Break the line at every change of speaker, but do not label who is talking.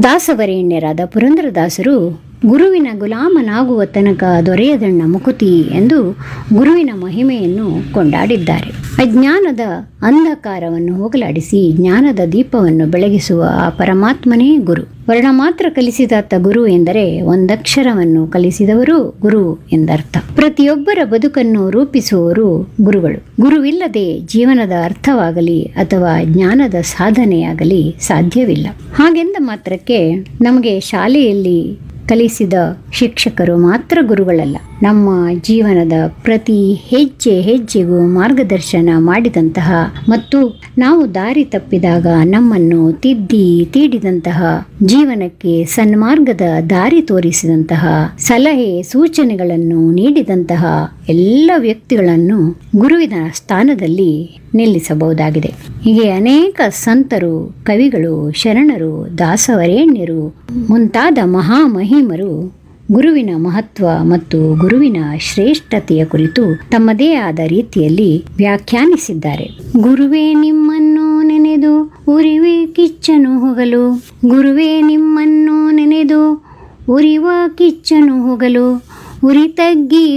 ದಾಸವರೇಣ್ಯರಾದ ಪುರಂದರದಾಸರು ಗುರುವಿನ ಗುಲಾಮನಾಗುವ ತನಕ ದೊರೆಯದಣ್ಣ ಮುಕುತಿ ಎಂದು ಗುರುವಿನ ಮಹಿಮೆಯನ್ನು ಕೊಂಡಾಡಿದ್ದಾರೆ ಅಜ್ಞಾನದ ಅಂಧಕಾರವನ್ನು ಹೋಗಲಾಡಿಸಿ ಜ್ಞಾನದ ದೀಪವನ್ನು ಬೆಳಗಿಸುವ ಆ ಪರಮಾತ್ಮನೇ ಗುರು ವರ್ಣ ಮಾತ್ರ ಕಲಿಸಿದಾತ ಗುರು ಎಂದರೆ ಒಂದಕ್ಷರವನ್ನು ಕಲಿಸಿದವರು ಗುರು ಎಂದರ್ಥ ಪ್ರತಿಯೊಬ್ಬರ ಬದುಕನ್ನು ರೂಪಿಸುವವರು ಗುರುಗಳು ಗುರುವಿಲ್ಲದೆ ಜೀವನದ ಅರ್ಥವಾಗಲಿ ಅಥವಾ ಜ್ಞಾನದ ಸಾಧನೆಯಾಗಲಿ ಸಾಧ್ಯವಿಲ್ಲ ಹಾಗೆಂದ ಮಾತ್ರಕ್ಕೆ ನಮಗೆ ಶಾಲೆಯಲ್ಲಿ ಕಲಿಸಿದ ಶಿಕ್ಷಕರು ಮಾತ್ರ ಗುರುಗಳಲ್ಲ ನಮ್ಮ ಜೀವನದ ಪ್ರತಿ ಹೆಜ್ಜೆ ಹೆಜ್ಜೆಗೂ ಮಾರ್ಗದರ್ಶನ ಮಾಡಿದಂತಹ ಮತ್ತು ನಾವು ದಾರಿ ತಪ್ಪಿದಾಗ ನಮ್ಮನ್ನು ತಿದ್ದಿ ತೀಡಿದಂತಹ ಜೀವನಕ್ಕೆ ಸನ್ಮಾರ್ಗದ ದಾರಿ ತೋರಿಸಿದಂತಹ ಸಲಹೆ ಸೂಚನೆಗಳನ್ನು ನೀಡಿದಂತಹ ಎಲ್ಲ ವ್ಯಕ್ತಿಗಳನ್ನು ಗುರುವಿನ ಸ್ಥಾನದಲ್ಲಿ ನಿಲ್ಲಿಸಬಹುದಾಗಿದೆ ಹೀಗೆ ಅನೇಕ ಸಂತರು ಕವಿಗಳು ಶರಣರು ದಾಸವರೇಣ್ಯರು ಮುಂತಾದ ಮಹಾಮಹಿಮರು ಗುರುವಿನ ಮಹತ್ವ ಮತ್ತು ಗುರುವಿನ ಶ್ರೇಷ್ಠತೆಯ ಕುರಿತು ತಮ್ಮದೇ ಆದ ರೀತಿಯಲ್ಲಿ ವ್ಯಾಖ್ಯಾನಿಸಿದ್ದಾರೆ ಗುರುವೇ ನಿಮ್ಮನ್ನು ನೆನೆದು ಉರಿವೆ ಕಿಚ್ಚನು ಹೋಗಲು ಗುರುವೇ ನಿಮ್ಮನ್ನು ನೆನೆದು ಉರಿವ ಕಿಚ್ಚನು ಹೋಗಲು ಉರಿ ತಗ್ಗಿ